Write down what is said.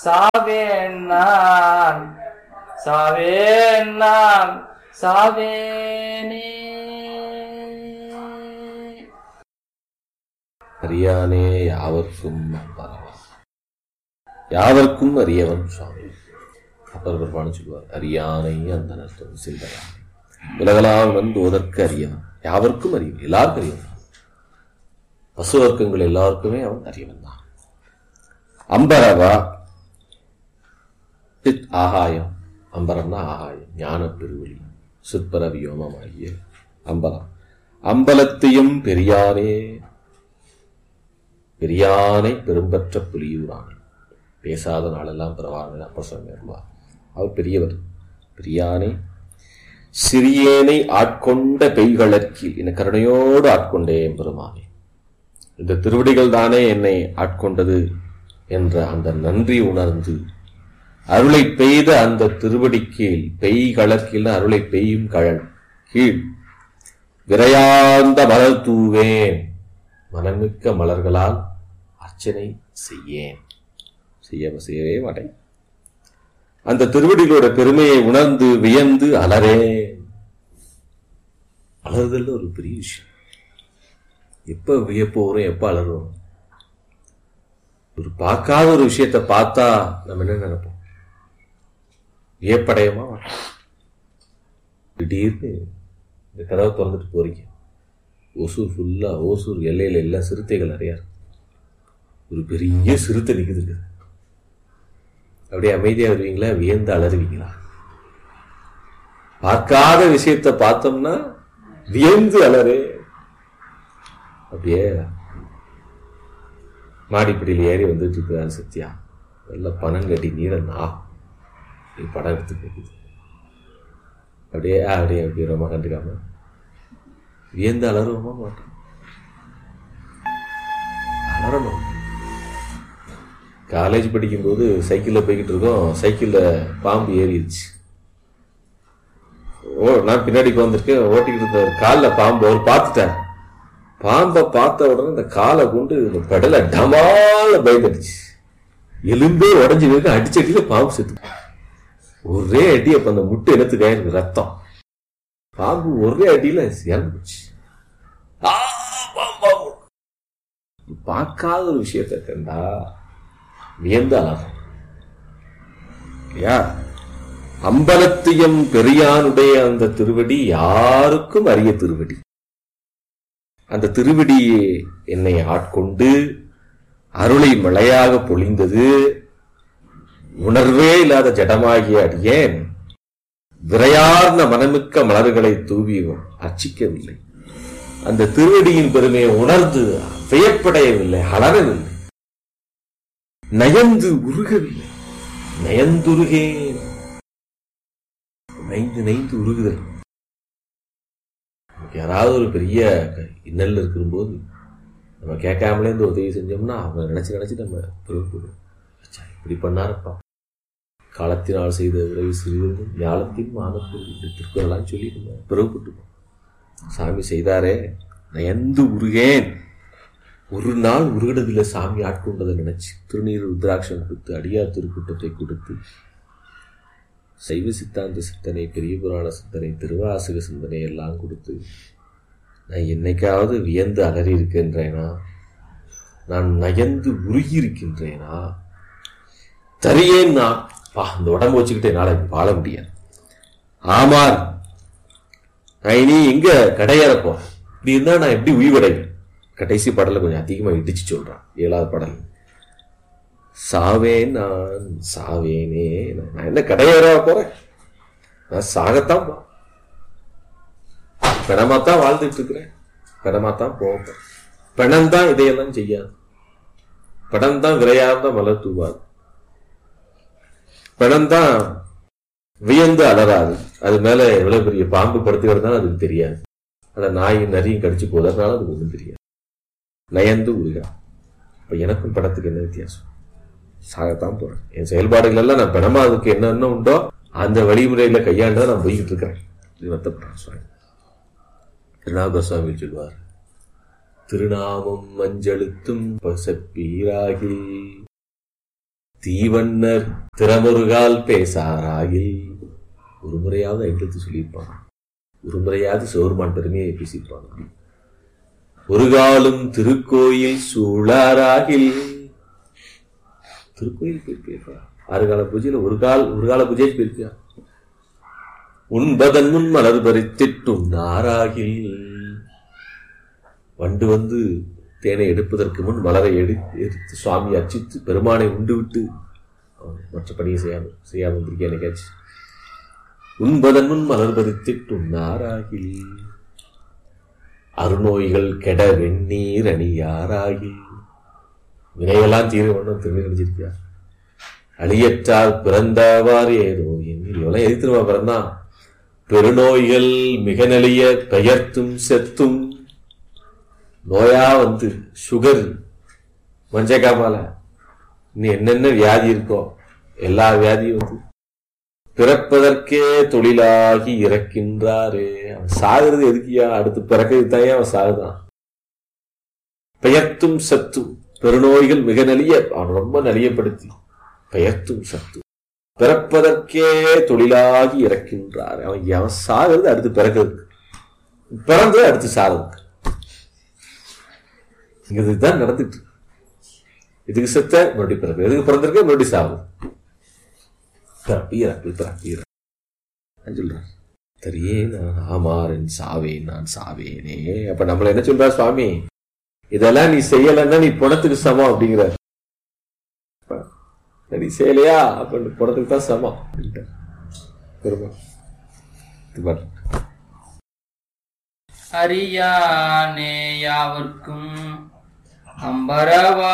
சாவேன் நான் சாவேன் நான் சாவேனே அறியானே யாவர்க்கும் பரவன் யாவர்க்கும் அறியவன் சுவாமி அப்பர் பெருமானு சொல்லுவார் அறியானை அந்த நர்த்தம் சிந்தரானை உலகலாம் வந்து ஓதற்கு அறியவன் யாவர்க்கும் அறியவன் எல்லாருக்கும் அறியவன் பசு வர்க்கங்கள் எல்லாருக்குமே அவன் அறியவன் தான் அம்பரவா சித் ஆகாயம் அம்பரம்னா ஆகாயம் ஞான பெருவெளி சிற்பர வியோமமாகிய அம்பலம் அம்பலத்தையும் பெரியானே பெரியானை பெரும்பற்ற புலியூரானை பேசாத நாளெல்லாம் பிறவான அப்ப சொன்னார் அவர் பெரியவர் பெரியானை சிறியேனை ஆட்கொண்ட பெய்களற்கில் என கருணையோடு ஆட்கொண்டேன் பெருமானே இந்த திருவடிகள் தானே என்னை ஆட்கொண்டது என்ற அந்த நன்றி உணர்ந்து அருளை பெய்த அந்த திருவடி கீழ் பெய் கலக்கில் அருளை பெய்யும் கழல் கீழ் விரையார்ந்த மலர் தூவேன் மனமிக்க மலர்களால் அர்ச்சனை செய்யேன் செய்ய செய்யவே மாட்டேன் அந்த திருவடிகளோட பெருமையை உணர்ந்து வியந்து அலறேன் அலறுதல் ஒரு பெரிய விஷயம் எப்ப வியப்பு வரும் எப்ப அலறும் ஒரு பார்க்காத ஒரு விஷயத்தை பார்த்தா நம்ம என்ன நினைப்போம் வியப்படையமா மாட்டோம். திடீர்னு இந்த கதவை திறந்துட்டு போறீங்க ஓசூர் ஃபுல்லா ஓசூர் எல்லையில எல்லாம் சிறுத்தைகள் நிறையா இருக்கு ஒரு பெரிய சிறுத்தை நிக்குது இருக்குது அப்படியே அமைதியா வருவீங்களா வியந்து அலறுவீங்களா பார்க்காத விஷயத்தை பார்த்தோம்னா வியந்து அலறு அப்படியே மாடிப்படியில் ஏறி வந்துட்டு இருக்கிறான் சத்யா நல்ல பணம் கட்டி நீரை நா நீ படம் எடுத்து போகுது அப்படியே அப்படியே அப்படியே ரொம்ப கண்டுக்காம வியந்து அலறுவோமா மாட்டோம் அலறணும் காலேஜ் படிக்கும்போது சைக்கிளில் போய்கிட்டு இருக்கோம் சைக்கிளில் பாம்பு ஏறிடுச்சு ஓ நான் பின்னாடி வந்திருக்கேன் ஓட்டிக்கிட்டு இருந்த காலில் பாம்பு அவர் பார்த்துட்டார் பாம்பை பார்த்த உடனே இந்த காலை கொண்டு இந்த பெடலை டமால பயந்துடுச்சு எலும்பே உடஞ்சி இருக்கு அடிச்சடியில பாம்பு செத்து ஒரே அடி அப்ப அந்த முட்டை எடுத்துக்க எனக்கு ரத்தம் பாம்பு ஒரே அடியில இறந்துச்சு ஆ, பாம்பு, பாம்பு. பார்க்காத ஒரு விஷயத்தை கண்டா வியந்து அழகும் இல்லையா அம்பலத்தியம் பெரியானுடைய அந்த திருவடி யாருக்கும் அரிய திருவடி அந்த திருவடி என்னை ஆட்கொண்டு அருளை மழையாக பொழிந்தது உணர்வே இல்லாத ஜடமாகிய அடியேன் விரையார்ந்த மனமிக்க மலர்களை தூவி அர்ச்சிக்கவில்லை அந்த திருவடியின் பெருமையை உணர்ந்து வியப்படையவில்லை அலறவில்லை நயந்து உருகவில்லை நயந்துருகேன் நைந்து நைந்து உருகுதல் நமக்கு யாராவது ஒரு பெரிய இன்னல் இருக்கும்போது நம்ம கேட்காமலே இந்த உதவி செஞ்சோம்னா அவங்க நினைச்சு நினைச்சு நம்ம பெருமைப்படுவோம் அச்சா, இப்படி பண்ணாரப்பா காலத்தினால் செய்த உதவி சிறிது ஞாலத்தின் மானத்தில் இப்படி திருக்குறளான்னு சொல்லி நம்ம பெருமைப்பட்டுப்போம் சாமி செய்தாரே நயந்து உருகேன் ஒரு நாள் உருகினதில்லை சாமி ஆட்கொண்டதை நினைச்சு திருநீர் ருத்ராட்சம் கொடுத்து அடியார் திருக்கூட்டத்தை கொடுத்து சைவ சித்தாந்த சிந்தனை பெரிய புராண சிந்தனை திருவாசக சிந்தனை எல்லாம் கொடுத்து நான் என்னைக்காவது வியந்து அலறி இருக்கின்றேனா நான் நயந்து உருகி இருக்கின்றேனா தரியேன் நான் பா இந்த உடம்பு வச்சுக்கிட்டு என்னால் வாழ முடியாது ஆமார் நான் இனி எங்க கடையறப்போ இப்படி இருந்தா நான் எப்படி உயிர்வடைவேன் கடைசி பாடல கொஞ்சம் அதிகமா இடிச்சு சொல்றான் ஏழாவது பாடல் சாவேன் நான் சாவேனே நான் என்ன கடையேற போறேன் நான் சாகத்தான் போ பிணமாத்தான் வாழ்ந்துட்டு இருக்கிறேன் பிணமாத்தான் போவேன் பிணம் தான் இதையெல்லாம் செய்யாது பிணம் தான் விரையார்ந்த மலர் தூவாது பிணம் தான் வியந்து அலறாது அது மேல எவ்வளவு பெரிய பாம்பு படுத்து கிடந்தாலும் அதுக்கு தெரியாது அந்த நாயும் நரியும் கடிச்சு போதறதுனால அதுக்கு ஒன்றும் தெரியாது நயந்து உருகா இப்ப எனக்கும் படத்துக்கு என்ன வித்தியாசம் சாகத்தான் போறேன் என் செயல்பாடுகள் எல்லாம் நான் பிணமா அதுக்கு என்னென்ன உண்டோ அந்த வழிமுறையில கையாண்டு நான் போய்கிட்டு இருக்கிறேன் இது வருத்தப்படுறேன் சுவாமி திருநாக சுவாமி சொல்வார் திருநாமம் மஞ்சளுத்தும் பசப்பீராகி தீவண்ணர் திறமொருகால் பேசாராகில் ஒரு முறையாவது ஐந்தத்து சொல்லியிருப்பான் ஒரு முறையாவது சோர்மான் பெருமையை பேசியிருப்பான் ஒரு காலும் திருக்கோயில் சூழாராகில் திருக்கோயில் போயிருப்பியா ஆறு கால பூஜையில ஒரு கால் ஒரு கால பூஜை போயிருப்பியா உண்பதன் முன் மலர் பறித்திட்டும் நாராகில் வண்டு வந்து தேனை எடுப்பதற்கு முன் மலரை எடு எடுத்து சுவாமி அர்ச்சித்து பெருமானை உண்டு விட்டு அவன் மற்ற பணியை செய்யாம செய்யாம இருந்திருக்கேன் என்னைக்காச்சு உண்பதன் முன் மலர் பறித்திட்டும் நாராகில் அருநோய்கள் கெட வெந்நீர் அணியாராகில் வினையெல்லாம் தீர ஒன்றும் திருநீர் அணிஞ்சிருக்கியா அழியற்றால் பிறந்தவாறு ஏதோ என்னில் எவ்வளவு எது திரும்ப பிறந்தான் பெருநோய்கள் மிக நெளிய பெயர்த்தும் செத்தும் நோயா வந்து சுகர் மஞ்சக்காமால இன்னும் என்னென்ன வியாதி இருக்கோ எல்லா வியாதியும் வந்து பிறப்பதற்கே தொழிலாகி இறக்கின்றாரே அவன் சாகுறது எதுக்கியா அடுத்து பிறக்கிறது தான் அவன் சாகுதான் பெயர்த்தும் சத்தும் பெருநோய்கள் மிக நலிய அவன் ரொம்ப நலியப்படுத்தி பெயர்த்தும் சத்தும் பிறப்பதற்கே தொழிலாகி இறக்கின்றார் அவன் அவன் சாகிறது அடுத்து பிறக்கிறதுக்கு பிறந்தது அடுத்து சாகிறதுக்கு இங்க இதுதான் நடந்துட்டு இருக்கு. இதுக்கு செத்த மறுபடியும் பிறப்பு எதுக்கு பிறந்திருக்க மறுபடியும் சாகும் பிறப்பு இறப்பு பிறப்பு இறப்பு நான் சொல்றேன் தெரியே நான் ஆமாறன் சாவேன் நான் சாவேனே அப்ப நம்மள என்ன சொல்றா சுவாமி இதெல்லாம் நீ செய்யலைன்னா நீ பணத்துக்கு சமம் அப்படிங்கிற நீ செய்யலையா அப்ப நீ பணத்துக்கு தான் சமம் அப்படின்ட்டார். திரும்ப இது பாரு. அறியானே யாவர்க்கும் அம்பரவா